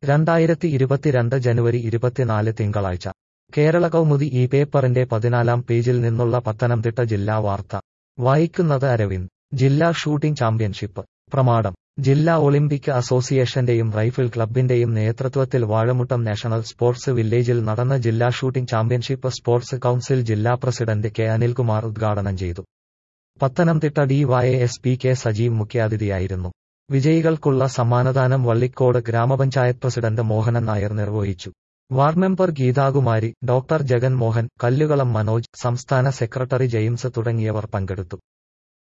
രണ്ടായിരത്തി ഇരുപത്തിരണ്ട് ജനുവരി ഇരുപത്തിനാല് തിങ്കളാഴ്ച കേരള കൗമുദി ഈ പേപ്പറിന്റെ പതിനാലാം പേജിൽ നിന്നുള്ള പത്തനംതിട്ട ജില്ലാ വാർത്ത വായിക്കുന്നത് അരവിന്ദ് ജില്ലാ ഷൂട്ടിംഗ് ചാമ്പ്യൻഷിപ്പ് പ്രമാടം ജില്ലാ ഒളിമ്പിക് അസോസിയേഷന്റെയും റൈഫിൾ ക്ലബിന്റെയും നേതൃത്വത്തിൽ വാഴമുട്ടം നാഷണൽ സ്പോർട്സ് വില്ലേജിൽ നടന്ന ജില്ലാ ഷൂട്ടിംഗ് ചാമ്പ്യൻഷിപ്പ് സ്പോർട്സ് കൌൺസിൽ ജില്ലാ പ്രസിഡന്റ് കെ അനിൽകുമാർ ഉദ്ഘാടനം ചെയ്തു Pathanamthitta DYSP K Sajeev മുഖ്യാതിഥിയായിരുന്നു വിജയികൾക്കുള്ള സമ്മാനദാനം വള്ളിക്കോട് ഗ്രാമപഞ്ചായത്ത് പ്രസിഡന്റ് മോഹനൻ നായർ നിർവഹിച്ചു ward member Geethakumari doctor Jagan Mohan Kallukalam Manoj സംസ്ഥാന സെക്രട്ടറി ജെയിംസ് തുടങ്ങിയവർ പങ്കെടുത്തു